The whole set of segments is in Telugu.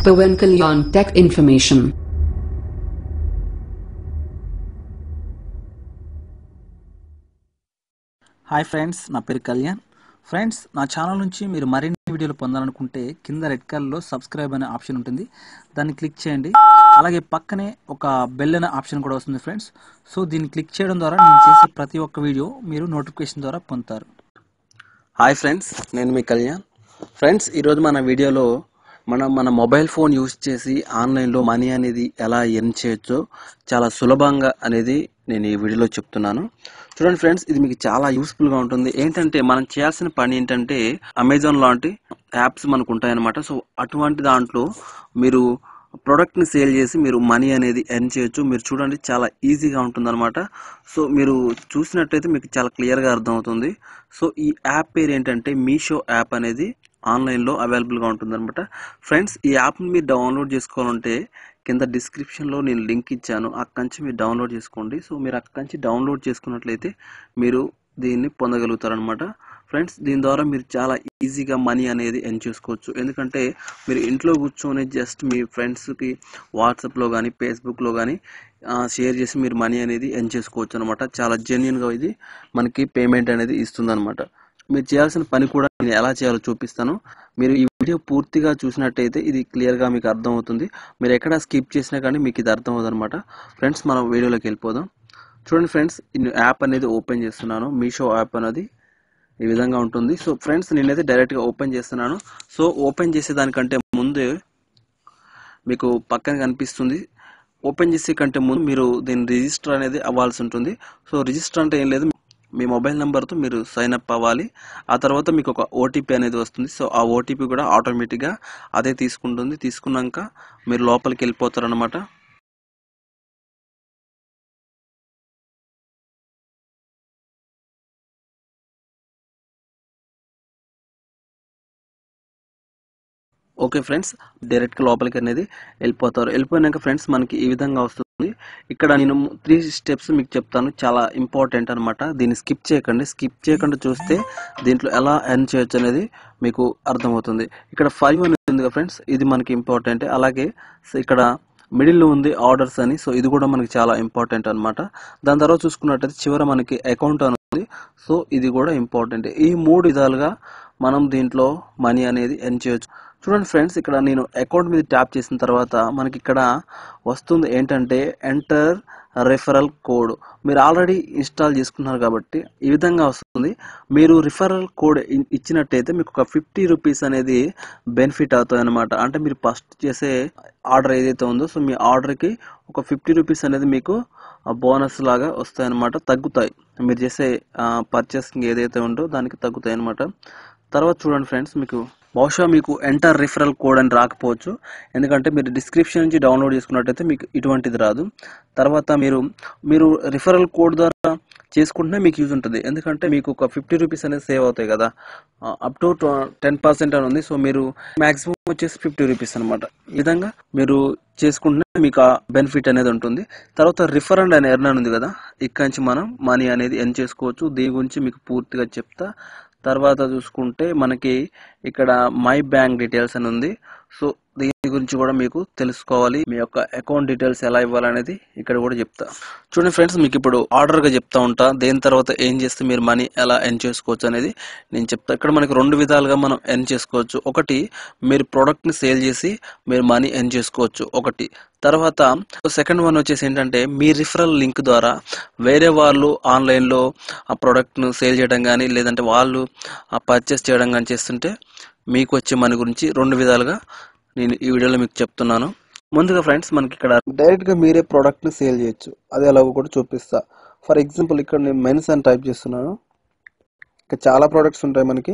Pawan Kalyan Tech Information. Hi friends నా పేరు కళ్యాణ్ ఫ్రెండ్స్ నా ఛానల్ నుంచి మీరు మరిన్ని వీడియోలు పొందాలనుకుంటే కింద రెడ్ కలర్లో సబ్స్క్రైబ్ అనే ఆప్షన్ ఉంటుంది దాన్ని క్లిక్ చేయండి అలాగే పక్కనే ఒక బెల్ అనే ఆప్షన్ కూడా వస్తుంది ఫ్రెండ్స్ సో దీన్ని క్లిక్ చేయడం ద్వారా నేను చేసే ప్రతి ఒక్క వీడియో మీరు నోటిఫికేషన్ ద్వారా పొందుతారు హాయ్ ఫ్రెండ్స్ నేను మీ కళ్యాణ్ ఫ్రెండ్స్ ఈరోజు మన వీడియోలో మనం మన మొబైల్ ఫోన్ యూస్ చేసి ఆన్లైన్లో మనీ అనేది ఎలా ఎర్న్ చేయొచ్చో చాలా సులభంగా అనేది నేను ఈ వీడియోలో చెప్తున్నాను చూడండి ఫ్రెండ్స్ ఇది మీకు చాలా యూస్ఫుల్గా ఉంటుంది ఏంటంటే మనం చేయాల్సిన పని ఏంటంటే అమెజాన్ లాంటి యాప్స్ మనకు ఉంటాయన్నమాట సో అటువంటి దాంట్లో మీరు ప్రోడక్ట్ని సేల్ చేసి మీరు మనీ అనేది ఎర్న్ చేయొచ్చు మీరు చూడండి చాలా ఈజీగా ఉంటుందన్నమాట సో మీరు చూసినట్టయితే మీకు చాలా క్లియర్గా అర్థమవుతుంది సో ఈ యాప్ పేరు ఏంటంటే మీషో యాప్ అనేది ఆన్లైన్లో అవైలబుల్గా ఉంటుందన్నమాట ఫ్రెండ్స్ ఈ యాప్ని మీరు డౌన్లోడ్ చేసుకోవాలంటే కింద డిస్క్రిప్షన్లో నేను లింక్ ఇచ్చాను అక్కడి నుంచి మీరు డౌన్లోడ్ చేసుకోండి సో మీరు అక్కడి నుంచి డౌన్లోడ్ చేసుకున్నట్లయితే మీరు దీన్ని పొందగలుగుతారనమాట ఫ్రెండ్స్ దీని ద్వారా మీరు చాలా ఈజీగా మనీ అనేది ఎర్న్ చేసుకోవచ్చు ఎందుకంటే మీరు ఇంట్లో కూర్చొని జస్ట్ మీ ఫ్రెండ్స్కి వాట్సాప్లో కానీ ఫేస్బుక్లో కానీ షేర్ చేసి మీరు మనీ అనేది ఎర్న్ చేసుకోవచ్చు అనమాట చాలా జెన్యున్గా ఇది మనకి పేమెంట్ అనేది ఇస్తుందన్నమాట మీరు చేయాల్సిన పని కూడా నేను ఎలా చేయాలో చూపిస్తాను మీరు ఈ వీడియో పూర్తిగా చూసినట్టయితే ఇది క్లియర్గా మీకు అర్థమవుతుంది మీరు ఎక్కడ స్కిప్ చేసినా కానీ మీకు ఇది అర్థమవుతుంది అనమాట ఫ్రెండ్స్ మనం వీడియోలోకి వెళ్ళిపోదాం చూడండి ఫ్రెండ్స్ నేను యాప్ అనేది ఓపెన్ చేస్తున్నాను మీషో యాప్ అనేది ఈ విధంగా ఉంటుంది సో ఫ్రెండ్స్ నేనైతే డైరెక్ట్గా ఓపెన్ చేస్తున్నాను సో ఓపెన్ చేసేదానికంటే ముందే మీకు పక్కన కనిపిస్తుంది ఓపెన్ చేసే కంటే ముందు మీరు దీన్ని రిజిస్టర్ అనేది అవ్వాల్సి ఉంటుంది సో రిజిస్టర్ అంటే ఏం లేదు మీ మొబైల్ నెంబర్తో మీరు సైన్ అప్ అవ్వాలి ఆ తర్వాత మీకు ఒక ఓటీపీ అనేది వస్తుంది సో ఆ ఓటీపీ కూడా ఆటోమేటిక్గా అదే తీసుకుంటుంది తీసుకున్నాక మీరు లోపలికి వెళ్ళిపోతారు అనమాట ఓకే ఫ్రెండ్స్ డైరెక్ట్గా లోపలికి అనేది వెళ్ళిపోతారు వెళ్ళిపోయినాక ఫ్రెండ్స్ మనకి ఈ విధంగా వస్తుంది ఇక్కడ నేను త్రీ స్టెప్స్ మీకు చెప్తాను చాలా ఇంపార్టెంట్ అనమాట దీన్ని స్కిప్ చేయకండి స్కిప్ చేయకుండా చూస్తే దీంట్లో ఎలా ఎర్న్ చేయొచ్చు అనేది మీకు అర్థమవుతుంది ఇక్కడ ఫైవ్ అనేది ఉంది ఫ్రెండ్స్ ఇది మనకి ఇంపార్టెంట్ అలాగే ఇక్కడ మిడిల్లో ఉంది ఆర్డర్స్ అని సో ఇది కూడా మనకి చాలా ఇంపార్టెంట్ అనమాట దాని తర్వాత చూసుకున్నట్టయితే చివర మనకి అకౌంట్ అని ఉంది సో ఇది కూడా ఇంపార్టెంట్ ఈ మూడు విధాలుగా మనం దీంట్లో మనీ అనేది ఎర్న్ చేయొచ్చు చూడండి ఫ్రెండ్స్ ఇక్కడ నేను అకౌంట్ మీద ట్యాప్ చేసిన తర్వాత మనకి ఇక్కడ వస్తుంది ఏంటంటే ఎంటర్ రిఫరల్ కోడ్ మీరు ఆల్రెడీ ఇన్స్టాల్ చేసుకున్నారు కాబట్టి ఈ విధంగా వస్తుంది మీరు రిఫరల్ కోడ్ ఇచ్చినట్టయితే మీకు ఒక ఫిఫ్టీ రూపీస్ అనేది బెనిఫిట్ అవుతుంది అనమాట అంటే మీరు ఫస్ట్ చేసే ఆర్డర్ ఏదైతే ఉందో సో మీ ఆర్డర్కి ఒక ఫిఫ్టీ రూపీస్ అనేది మీకు బోనస్ లాగా వస్తాయి అనమాట తగ్గుతాయి మీరు చేసే పర్చేసింగ్ ఏదైతే ఉందో దానికి తగ్గుతాయి అనమాట తర్వాత చూడండి ఫ్రెండ్స్ మీకు బహుశా మీకు ఎంటర్ రిఫరల్ కోడ్ అని రాకపోవచ్చు ఎందుకంటే మీరు డిస్క్రిప్షన్ నుంచి డౌన్లోడ్ చేసుకున్నట్టయితే మీకు ఇటువంటిది రాదు తర్వాత మీరు మీరు రిఫరల్ కోడ్ ద్వారా చేసుకుంటే మీకు యూజ్ ఉంటుంది ఎందుకంటే మీకు ఒక ఫిఫ్టీ రూపీస్ అనేది సేవ్ అవుతాయి కదా అప్ టు టెన్ పర్సెంట్ అని ఉంది సో మీరు మాక్సిమం వచ్చేసి ఫిఫ్టీ రూపీస్ అనమాట ఈ విధంగా మీరు చేసుకుంటే మీకు ఆ బెనిఫిట్ అనేది ఉంటుంది తర్వాత రిఫర్ అండ్ అని ఎర్న్ అని ఉంది కదా ఇక్కడి నుంచి మనం మనీ అనేది ఎర్న్ చేసుకోవచ్చు దీని గురించి మీకు పూర్తిగా చెప్తా తర్వాత చూసుకుంటే మనకి ఇక్కడ మై బ్యాంక్ డీటెయిల్స్ అని ఉంది సో దీని గురించి కూడా మీకు తెలుసుకోవాలి మీ యొక్క అకౌంట్ డీటెయిల్స్ ఎలా ఇవ్వాలనేది ఇక్కడ కూడా చెప్తా చూడండి ఫ్రెండ్స్ మీకు ఇప్పుడు ఆర్డర్గా చెప్తా ఉంటా దేని తర్వాత ఏం చేస్తే మీరు మనీ ఎలా ఎర్న్ చేసుకోవచ్చు అనేది నేను చెప్తా ఇక్కడ మనకి రెండు విధాలుగా మనం ఎర్న్ చేసుకోవచ్చు ఒకటి మీరు ప్రోడక్ట్ని సేల్ చేసి మీరు మనీ ఎర్న్ చేసుకోవచ్చు ఒకటి తర్వాత సెకండ్ వన్ వచ్చేసి ఏంటంటే మీ రిఫరల్ లింక్ ద్వారా వేరే వాళ్ళు ఆన్లైన్లో ఆ ప్రోడక్ట్ను సేల్ చేయడం కానీ లేదంటే వాళ్ళు పర్చేస్ చేయడం కానీ చేస్తుంటే మీకు వచ్చే మనీ గురించి రెండు విధాలుగా నేను ఈ వీడియోలో మీకు చెప్తున్నాను ముందుగా ఫ్రెండ్స్ మనకి ఇక్కడ డైరెక్ట్గా మీరే ప్రోడక్ట్ని సేల్ చేయొచ్చు అది ఎలాగో కూడా చూపిస్తా ఫర్ ఎగ్జాంపుల్ ఇక్కడ నేను మెన్స్ అని టైప్ చేస్తున్నాను ఇక్కడ చాలా ప్రోడక్ట్స్ ఉంటాయి మనకి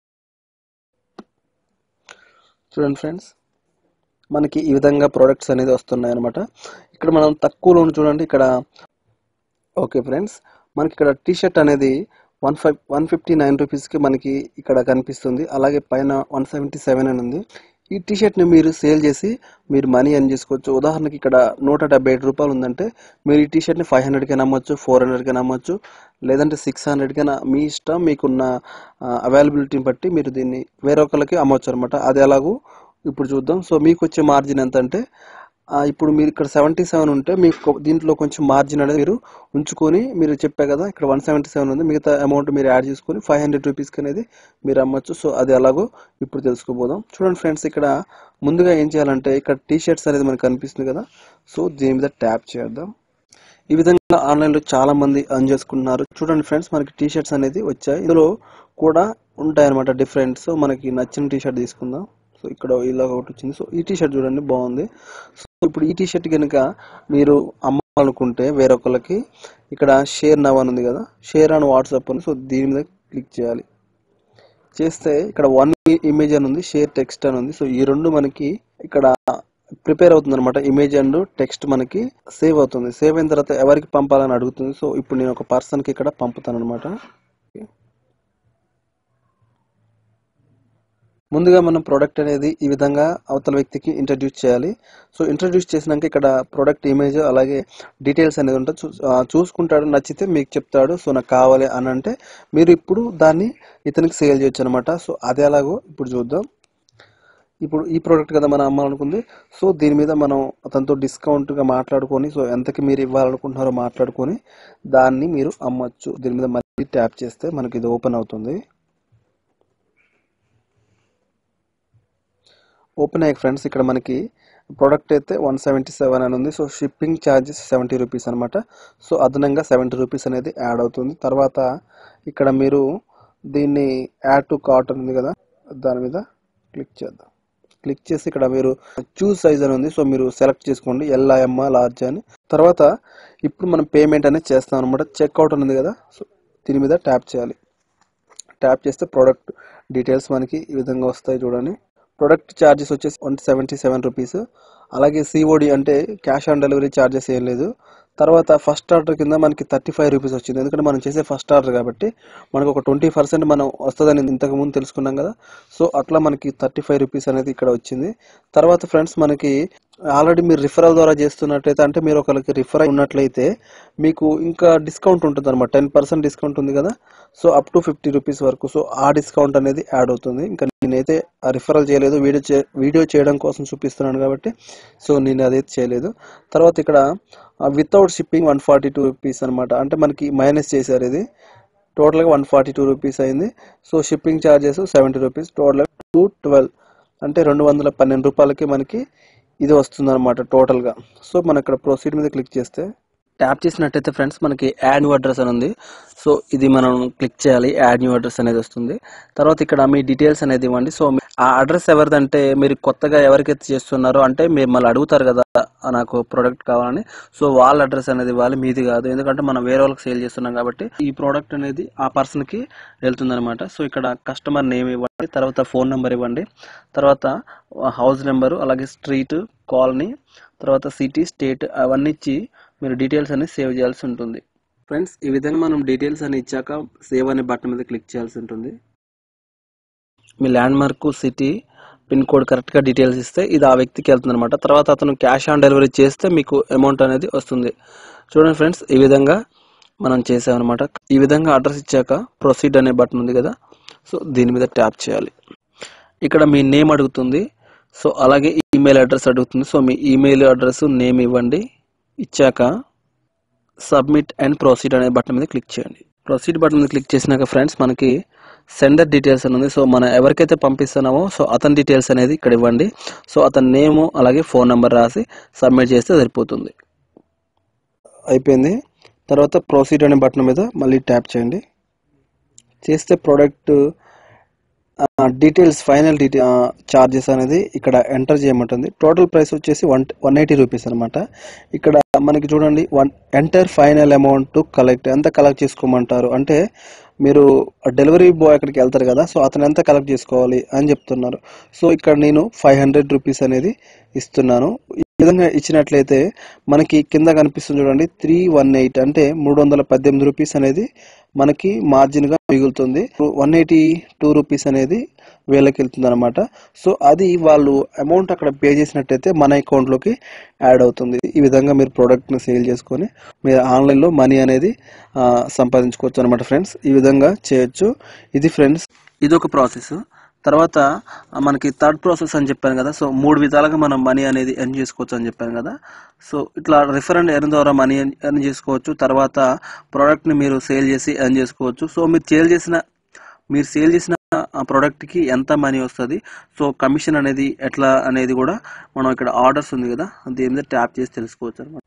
చూడండి ఫ్రెండ్స్ మనకి ఈ విధంగా ప్రోడక్ట్స్ అనేది వస్తున్నాయి అనమాట ఇక్కడ మనం తక్కువలో చూడండి ఇక్కడ ఓకే ఫ్రెండ్స్ మనకి ఇక్కడ టీ షర్ట్ అనేది one five one fifty nine రూపీస్కి మనకి ఇక్కడ కనిపిస్తుంది అలాగే పైన వన్ సెవెంటీ సెవెన్ అని ఉంది ఈ టీ షర్ట్ని మీరు సేల్ చేసి మీరు మనీ ఎర్న్ చేసుకోవచ్చు ఉదాహరణకి ఇక్కడ నూట డెబ్బై ఐదు రూపాయలు ఉందంటే మీరు ఈ టీ షర్ట్ని ఫైవ్ హండ్రెడ్కి అమ్మొచ్చు ఫోర్ హండ్రెడ్కి అమ్మొచ్చు లేదంటే సిక్స్ హండ్రెడ్కి మీ ఇష్టం మీకున్న అవైలబిలిటీని బట్టి మీరు దీన్ని వేరొకరికి అమ్మొచ్చు అనమాట అది ఎలాగూ ఇప్పుడు చూద్దాం సో మీకు వచ్చే మార్జిన్ ఎంత అంటే ఆ, ఇప్పుడు మీరు ఇక్కడ సెవెంటీ సెవెన్ ఉంటే మీకు కొ- దీంట్లో కొంచెం మార్జిన్ అనేది మీరు ఉంచుకొని మీరు చెప్పే కదా ఇక్కడ వన్ సెవెంటీ సెవెన్ ఉంది మిగతా అమౌంట్ మీరు యాడ్ చేసుకొని ఫైవ్ హండ్రెడ్ రూపీస్కి అనేది మీరు అమ్మొచ్చు సో అది ఎలాగో ఇప్పుడు తెలుసుకోబోదాం చూడండి ఫ్రెండ్స్ ఇక్కడ ముందుగా ఏం చేయాలంటే ఇక్కడ టీ షర్ట్స్ అనేది మనకు కనిపిస్తుంది కదా సో దీని మీద ట్యాప్ చేద్దాం ఈ విధంగా ఆన్లైన్లో చాలా మంది అర్న్ చేసుకుంటున్నారు చూడండి ఫ్రెండ్స్ మనకి టీ షర్ట్స్ అనేది వచ్చాయి ఇందులో కూడా ఉంటాయి అనమాట డిఫరెంట్ సో మనకి నచ్చిన టీ షర్ట్ తీసుకుందాం సో ఇక్కడ ఇలా ఒకటి వచ్చింది సో ఈ టీ షర్ట్ చూడండి బాగుంది సో ఇప్పుడు ఈ టీ షర్ట్ కనుక మీరు అమ్మాలనుకుంటే వేరొకరికి ఇక్కడ షేర్ నవ్ అని ఉంది కదా షేర్ అని వాట్సాప్ అని సో దీని మీద క్లిక్ చేయాలి చేస్తే ఇక్కడ వన్ ఇమేజ్ అని ఉంది షేర్ టెక్స్ట్ అని ఉంది సో ఈ రెండు మనకి ఇక్కడ ప్రిపేర్ అవుతుంది అనమాట ఇమేజ్ అండ్ టెక్స్ట్ మనకి సేవ్ అవుతుంది సేవ్ అయిన తర్వాత ఎవరికి పంపాలని అడుగుతుంది సో ఇప్పుడు నేను ఒక పర్సన్ కి ఇక్కడ పంపుతాను అనమాట ముందుగా మనం ప్రోడక్ట్ అనేది ఈ విధంగా అవతల వ్యక్తికి ఇంట్రడ్యూస్ చేయాలి సో ఇంట్రడ్యూస్ చేసినాక ఇక్కడ ప్రోడక్ట్ ఇమేజ్ అలాగే డీటెయిల్స్ అనేది ఉంటుంది చూ- ఆ, చూసుకుంటాడు నచ్చితే మీకు చెప్తాడు సో నాకు కావాలి అని అంటే మీరు ఇప్పుడు దాన్ని ఇతనికి సేల్ చేయొచ్చు అనమాట సో అది ఎలాగో ఇప్పుడు చూద్దాం ఇప్పుడు ఈ ప్రోడక్ట్ కదా మనం అమ్మాలనుకుంది సో దీని మీద మనం అతనితో డిస్కౌంట్గా మాట్లాడుకొని సో ఎంతకి మీరు ఇవ్వాలనుకుంటున్నారో మాట్లాడుకొని దాన్ని మీరు అమ్మొచ్చు దీని మీద మళ్ళీ ట్యాప్ చేస్తే మనకి ఇది ఓపెన్ అవుతుంది ఓపెన్ అయ్యాక ఫ్రెండ్స్ ఇక్కడ మనకి ప్రోడక్ట్ అయితే వన్ సెవెంటీ సెవెన్ అని ఉంది so shipping charges seventy rupees అనమాట సో అదనంగా సెవెంటీ రూపీస్ అనేది యాడ్ అవుతుంది తర్వాత ఇక్కడ మీరు దీన్ని యాడ్ టు కార్ట్ ఉంది కదా దాని మీద క్లిక్ చేద్దాం క్లిక్ చేసి ఇక్కడ మీరు చూస్ సైజ్ అని ఉంది సో మీరు సెలెక్ట్ చేసుకోండి ఎల్ఐఎమ్ లార్జ్ అని తర్వాత ఇప్పుడు మనం పేమెంట్ అనేది చేస్తాం అనమాట చెక్అవుట్ అని ఉంది కదా సో దీని మీద ట్యాప్ చేయాలి ట్యాప్ చేస్తే ప్రోడక్ట్ డీటెయిల్స్ మనకి ఈ విధంగా వస్తాయి చూడండి ప్రొడక్ట్ ఛార్జెస్ వచ్చేసి వన్ సెవెంటీ సెవెన్ రూపీస్ అలాగే సిఓడి అంటే క్యాష్ ఆన్ డెలివరీ ఛార్జెస్ ఏం లేదు తర్వాత ఫస్ట్ ఆర్డర్ కింద మనకి థర్టీ ఫైవ్ రూపీస్ వచ్చింది ఎందుకంటే మనం చేసే ఫస్ట్ ఆర్డర్ కాబట్టి మనకు ఒక ట్వంటీ పర్సెంట్ మనం వస్తుందని ఇంతకు ముందు తెలుసుకున్నాం కదా సో అట్లా మనకి థర్టీ ఫైవ్ రూపీస్ అనేది ఇక్కడ వచ్చింది తర్వాత ఫ్రెండ్స్ మనకి ఆల్రెడీ మీరు రిఫరల్ ద్వారా చేస్తున్నట్లయితే అంటే మీరు ఒకరికి రిఫర్ అయి ఉన్నట్లయితే మీకు ఇంకా డిస్కౌంట్ ఉంటుంది అనమాట టెన్ పర్సెంట్ డిస్కౌంట్ ఉంది కదా so up to fifty rupees వరకు సో ఆ డిస్కౌంట్ అనేది యాడ్ అవుతుంది ఇంకా నేనైతే ఆ రిఫరల్ చేయలేదు వీడియో చే వీడియో చేయడం కోసం చూపిస్తున్నాను కాబట్టి సో నేను అదైతే చేయలేదు తర్వాత ఇక్కడ without shipping one forty two rupees అనమాట అంటే మనకి మైనస్ చేశారు ఇది టోటల్గా వన్ ఫార్టీ టూ రూపీస్ అయింది so shipping charges seventy rupees total two twelve అంటే రెండు వందల పన్నెండు రూపాయలకి మనకి ఇది వస్తుంది అనమాట టోటల్గా సో మనం ఇక్కడ ప్రొసీడ్ మీద క్లిక్ చేస్తే ట్యాప్ చేసినట్టయితే ఫ్రెండ్స్ మనకి యాడ్ న్యూ అడ్రస్ అని ఉంది సో ఇది మనం క్లిక్ చేయాలి యాడ్ న్యూ అడ్రస్ అనేది వస్తుంది తర్వాత ఇక్కడ మీ డీటెయిల్స్ అనేది ఇవ్వండి సో మీ- ఆ అడ్రస్ ఎవరిదంటే మీరు కొత్తగా ఎవరికైతే చేస్తున్నారో అంటే మీరు మళ్ళీ అడుగుతారు కదా "ఆ, నాకు ప్రోడక్ట్ కావాలని సో వాళ్ళ అడ్రస్ అనేది ఇవ్వాలి మీది కాదు ఎందుకంటే మనం వేరే వాళ్ళకి సేల్ చేస్తున్నాం కాబట్టి ఈ ప్రోడక్ట్ అనేది ఆ పర్సన్ కి వెళ్తుంది అనమాట సో ఇక్కడ కస్టమర్ నేమ్ ఇవ్వండి తర్వాత ఫోన్ నెంబర్ ఇవ్వండి తర్వాత హౌస్ నెంబరు అలాగే స్ట్రీట్ కాలనీ తర్వాత సిటీ స్టేట్ అవన్నీ ఇచ్చి మీరు డీటెయిల్స్ అనేది సేవ్ చేయాల్సి ఉంటుంది ఫ్రెండ్స్ ఈ విధంగా మనం డీటెయిల్స్ అని ఇచ్చాక సేవ్ అనే బటన్ మీద క్లిక్ చేయాల్సి ఉంటుంది మీ landmark city pin code కరెక్ట్గా డీటెయిల్స్ ఇస్తే ఇది ఆ వ్యక్తికి వెళ్తుంది అనమాట తర్వాత అతను క్యాష్ ఆన్ డెలివరీ చేస్తే మీకు అమౌంట్ అనేది వస్తుంది చూడండి ఫ్రెండ్స్ ఈ విధంగా మనం చేసామన్నమాట ఈ విధంగా అడ్రస్ ఇచ్చాక ప్రొసీడ్ అనే బటన్ ఉంది కదా సో దీని మీద ట్యాప్ చేయాలి ఇక్కడ మీ నేమ్ అడుగుతుంది సో అలాగే ఈమెయిల్ అడ్రస్ అడుగుతుంది సో మీ ఈమెయిల్ అడ్రస్ నేమ్ ఇవ్వండి ఇచ్చాక సబ్మిట్ అండ్ ప్రొసీడ్ అనే బటన్ మీద క్లిక్ చేయండి ప్రొసీడ్ బటన్ మీద క్లిక్ చేసినాక ఫ్రెండ్స్ మనకి సెండర్ డీటెయిల్స్ అని ఉంది సో మనం ఎవరికైతే పంపిస్తున్నామో సో అతని డీటెయిల్స్ అనేది ఇక్కడ ఇవ్వండి సో అతని నేము అలాగే ఫోన్ నెంబర్ రాసి సబ్మిట్ చేస్తే సరిపోతుంది అయిపోయింది తర్వాత ప్రొసీడ్ అనే బటన్ మీద మళ్ళీ ట్యాప్ చేయండి చేస్తే product details final detail charges అనేది ఇక్కడ ఎంటర్ చేయమంటుంది టోటల్ ప్రైస్ వచ్చేసి వన్ వన్ ఎయిటీ రూపీస్ అనమాట ఇక్కడ మనకి చూడండి one enter final amount to collect ఎంత కలెక్ట్ చేసుకోమంటారు అంటే మీరు డెలివరీ బాయ్ అక్కడికి వెళ్తారు కదా సో అతను ఎంత కలెక్ట్ చేసుకోవాలి అని చెప్తున్నారు సో ఇక్కడ నేను ఫైవ్ హండ్రెడ్ రూపీస్ అనేది ఇస్తున్నాను ఈ విధంగా ఇచ్చినట్లయితే మనకి కింద కనిపిస్తుంది చూడండి త్రీ వన్ ఎయిట్ అంటే మూడు వందల పద్దెనిమిది రూపీస్ అనేది మనకి మార్జిన్ గా మిగులుతుంది వన్ ఎయిటీ టూ రూపీస్ అనేది వీళ్ళకి వెళ్తుంది అనమాట సో అది వాళ్ళు అమౌంట్ అక్కడ పే చేసినట్టయితే మన అకౌంట్ లోకి యాడ్ అవుతుంది ఈ విధంగా మీరు ప్రోడక్ట్ ని సేల్ చేసుకొని మీరు ఆన్లైన్ లో మనీ అనేది ఆ, సంపాదించుకోవచ్చు అనమాట ఫ్రెండ్స్ ఈ విధంగా చేయొచ్చు ఇది ఫ్రెండ్స్ ఇది ఒక ప్రాసెస్ తర్వాత ఆ, మనకి థర్డ్ ప్రాసెస్ అని చెప్పాను కదా సో మూడు విధాలుగా మనం మనీ అనేది ఎర్న్ చేసుకోవచ్చు అని చెప్పాను కదా సో ఇట్లా రిఫర్ అండ్ ఎర్న్ ద్వారా మనీ ఎర్న్ చేసుకోవచ్చు తర్వాత ప్రోడక్ట్ని మీరు సేల్ చేసి ఎర్న్ చేసుకోవచ్చు సో మీరు సేల్ చేసిన మీరు సేల్ చేసిన ఆ ప్రోడక్ట్కి ఎంత మనీ వస్తుంది సో కమిషన్ అనేది ఎట్లా అనేది కూడా మనం ఇక్కడ ఆర్డర్స్ ఉంది కదా దీని మీద ట్యాప్ చేసి తెలుసుకోవచ్చు అనమాట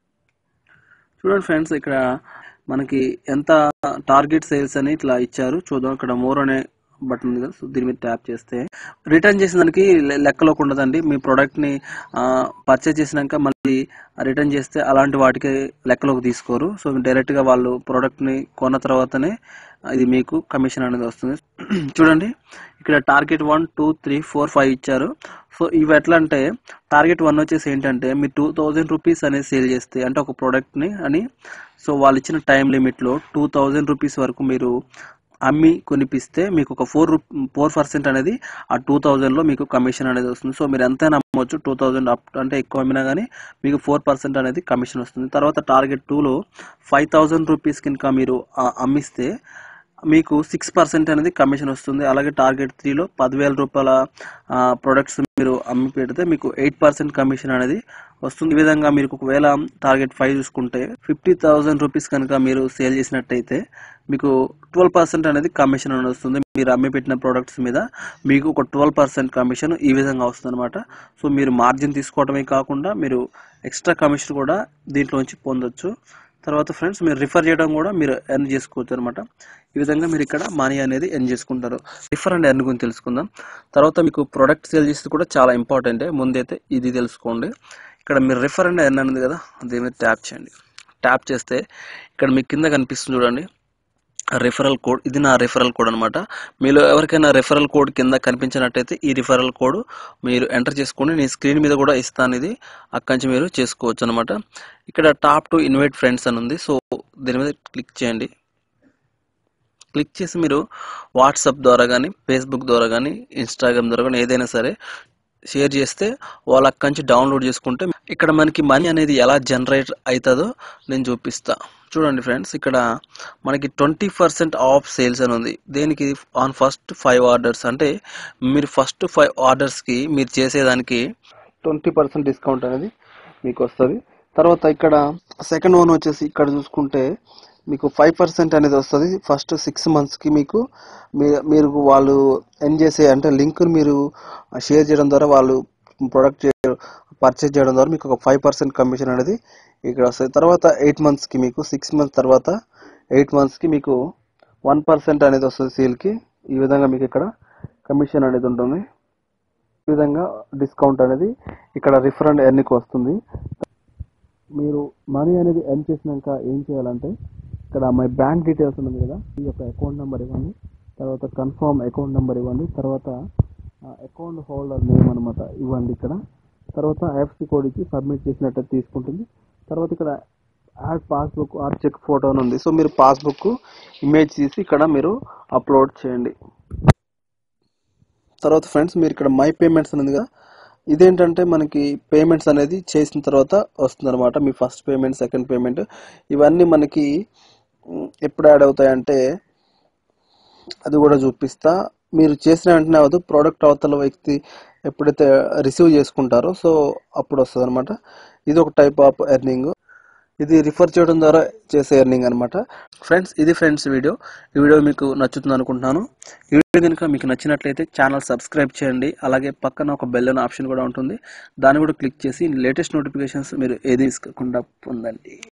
చూడండి ఫ్రెండ్స్ ఇక్కడ మనకి ఎంత టార్గెట్ సేల్స్ అని ఇట్లా ఇచ్చారు చూద్దాం ఇక్కడ మోర్ అనే బటన్ ఉంది కదా సో దీని మీద ట్యాప్ చేస్తే రిటర్న్ చేసిన దానికి లె- లెక్కలోకి ఉండదండి మీ ప్రోడక్ట్ ని పర్చేజ్ చేసినాక మళ్ళీ రిటర్న్ చేస్తే అలాంటి వాటికి లెక్కలోకి తీసుకోరు సో డైరెక్ట్ గా వాళ్ళు ప్రోడక్ట్ ని కొన్న తర్వాతనే ఇది మీకు కమిషన్ అనేది వస్తుంది చూడండి ఇక్కడ target one two three four five ఇచ్చారు సో ఇవి ఎట్లా అంటే టార్గెట్ వన్ వచ్చేసి ఏంటంటే మీరు టూ థౌజండ్ రూపీస్ అనేది సేల్ చేస్తే అంటే ఒక ప్రోడక్ట్ ని అని సో వాళ్ళు ఇచ్చిన టైం లిమిట్ లో టూ థౌజండ్ రూపీస్ వరకు మీరు అమ్మి కొనిపిస్తే మీకు ఒక ఫోర్ ఫోర్ పర్సెంట్ అనేది ఆ టూ థౌజండ్ లో మీకు కమిషన్ అనేది వస్తుంది సో మీరు ఎంతైనా అమ్మవచ్చు టూ థౌజండ్ అప్ అంటే ఎక్కువ అమ్మినా కానీ మీకు ఫోర్ పర్సెంట్ అనేది కమిషన్ వస్తుంది తర్వాత టార్గెట్ టూలో ఫైవ్ థౌజండ్ రూపీస్ కనుక మీరు ఆ, అమ్మిస్తే మీకు సిక్స్ పర్సెంట్ అనేది కమిషన్ వస్తుంది అలాగే టార్గెట్ త్రీలో పదివేల రూపాయల ప్రొడక్ట్స్ మీరు అమ్మి పెడితే మీకు ఎయిట్ పర్సెంట్ కమిషన్ అనేది వస్తుంది ఈ విధంగా మీరు ఒకవేళ టార్గెట్ ఫైవ్ చూసుకుంటే ఫిఫ్టీ థౌసండ్ రూపీస్ కనుక మీరు సేల్ చేసినట్టయితే మీకు ట్వెల్వ్ పర్సెంట్ అనేది కమిషన్ అనేది వస్తుంది మీరు అమ్మి పెట్టిన ప్రొడక్ట్స్ మీద మీకు ఒక ట్వెల్వ్ పర్సెంట్ కమిషన్ ఈ విధంగా వస్తుంది అనమాట సో మీరు మార్జిన్ తీసుకోవడమే కాకుండా మీరు ఎక్స్ట్రా కమిషన్ కూడా దీంట్లోంచి పొందొచ్చు తర్వాత ఫ్రెండ్స్ మీరు రిఫర్ చేయడం కూడా మీరు ఎర్న్ చేసుకోవచ్చు అనమాట ఈ విధంగా మీరు ఇక్కడ మనీ అనేది ఎర్న్ చేసుకుంటారు రిఫర్ అండ్ ఎర్న్ గురించి తెలుసుకుందాం తర్వాత మీకు ప్రొడక్ట్ సేల్ చేస్తే కూడా చాలా ఇంపార్టెంట్ ముందైతే ఇది తెలుసుకోండి ఇక్కడ మీరు రిఫర్ అండ్ ఎర్న్ అనేది కదా దీని మీద ట్యాప్ చేయండి ట్యాప్ చేస్తే ఇక్కడ మీకు కింద కనిపిస్తుంది చూడండి రిఫరల్ కోడ్ ఇది నా రిఫరల్ కోడ్ అనమాట మీలో ఎవరికైనా రిఫరల్ కోడ్ కింద కనిపించినట్టయితే ఈ రిఫరల్ కోడ్ మీరు ఎంటర్ చేసుకోండి నేను స్క్రీన్ మీద కూడా ఇస్తాను ఇది అక్కడి నుంచి మీరు చేసుకోవచ్చు అనమాట ఇక్కడ టాప్ టు ఇన్వైట్ ఫ్రెండ్స్ అని ఉంది సో దీని మీద క్లిక్ చేయండి క్లిక్ చేసి మీరు వాట్సాప్ ద్వారా కానీ ఫేస్బుక్ ద్వారా కానీ ఇన్స్టాగ్రామ్ ద్వారా కానీ ఏదైనా సరే షేర్ చేస్తే వాళ్ళు అక్కడి నుంచి డౌన్లోడ్ చేసుకుంటే ఇక్కడ మనకి మనీ అనేది ఎలా జనరేట్ అవుతుందో నేను చూపిస్తా చూడండి ఫ్రెండ్స్ ఇక్కడ మనకి ట్వంటీ పర్సెంట్ ఆఫ్ సేల్స్ అని ఉంది దేనికి ఆన్ ఫస్ట్ ఫైవ్ ఆర్డర్స్ అంటే మీరు ఫస్ట్ ఫైవ్ ఆర్డర్స్కి మీరు చేసేదానికి ట్వంటీ పర్సెంట్ డిస్కౌంట్ అనేది మీకు వస్తుంది తర్వాత ఇక్కడ సెకండ్ వన్ వచ్చేసి ఇక్కడ చూసుకుంటే మీకు ఫైవ్ పర్సెంట్ అనేది వస్తుంది ఫస్ట్ సిక్స్ మంత్స్కి మీకు మీ- మీరు వాళ్ళు ఎన్ చేసే అంటే లింక్ మీరు షేర్ చేయడం ద్వారా వాళ్ళు ప్రొడక్ట్ పర్చేజ్ చేయడం ద్వారా మీకు ఒక ఫైవ్ పర్సెంట్ కమిషన్ అనేది ఇక్కడ వస్తుంది తర్వాత ఎయిట్ మంత్స్కి మీకు సిక్స్ మంత్స్ తర్వాత ఎయిట్ మంత్స్కి మీకు వన్ పర్సెంట్ అనేది వస్తుంది సేల్కి ఈ విధంగా మీకు ఇక్కడ కమిషన్ అనేది ఉంటుంది ఈ విధంగా డిస్కౌంట్ అనేది ఇక్కడ రిఫర్ అండ్ ఎర్న్కి వస్తుంది మీరు మనీ అనేది ఎర్న్ చేసినాక ఏం చేయాలంటే ఇక్కడ మై బ్యాంక్ డీటెయిల్స్ ఉన్నది కదా ఈ యొక్క అకౌంట్ నెంబర్ ఇవ్వండి తర్వాత కన్ఫర్మ్ అకౌంట్ నెంబర్ ఇవ్వండి తర్వాత అకౌంట్ హోల్డర్ నేమ్ అనమాట ఇవ్వండి ఇక్కడ తర్వాత ఐఎఫ్సి కోడ్ ఇచ్చి సబ్మిట్ చేసినట్టు తీసుకుంటుంది తర్వాత ఇక్కడ add passbook or check photo అని ఉంది సో మీరు పాస్బుక్ ఇమేజ్ తీసి ఇక్కడ మీరు అప్లోడ్ చేయండి తర్వాత ఫ్రెండ్స్ మీరు ఇక్కడ మై పేమెంట్స్ అనేది కదా ఇదేంటంటే మనకి పేమెంట్స్ అనేది చేసిన తర్వాత వస్తుంది అనమాట మీ ఫస్ట్ పేమెంట్ సెకండ్ పేమెంట్ ఇవన్నీ మనకి మ్, ఎప్పుడు యాడ్ అవుతాయంటే అది కూడా చూపిస్తా మీరు చేసిన వెంటనే అవ్వదు ప్రోడక్ట్ అవతల వ్యక్తి ఎప్పుడైతే రిసీవ్ చేసుకుంటారో సో అప్పుడు వస్తుంది అనమాట ఇది ఒక టైప్ ఆఫ్ ఎర్నింగ్ ఇది రిఫర్ చేయడం ద్వారా చేసే ఎర్నింగ్ అనమాట ఫ్రెండ్స్ ఇది ఫ్రెండ్స్ వీడియో ఈ వీడియో మీకు నచ్చుతుంది అనుకుంటున్నాను ఈ వీడియో కనుక మీకు నచ్చినట్లయితే ఛానల్ సబ్స్క్రైబ్ చేయండి అలాగే పక్కన ఒక బెల్ అనే ఆప్షన్ కూడా ఉంటుంది దాన్ని కూడా క్లిక్ చేసి లేటెస్ట్ నోటిఫికేషన్స్ మీరు ఏది తీసుకోకుండా పొందండి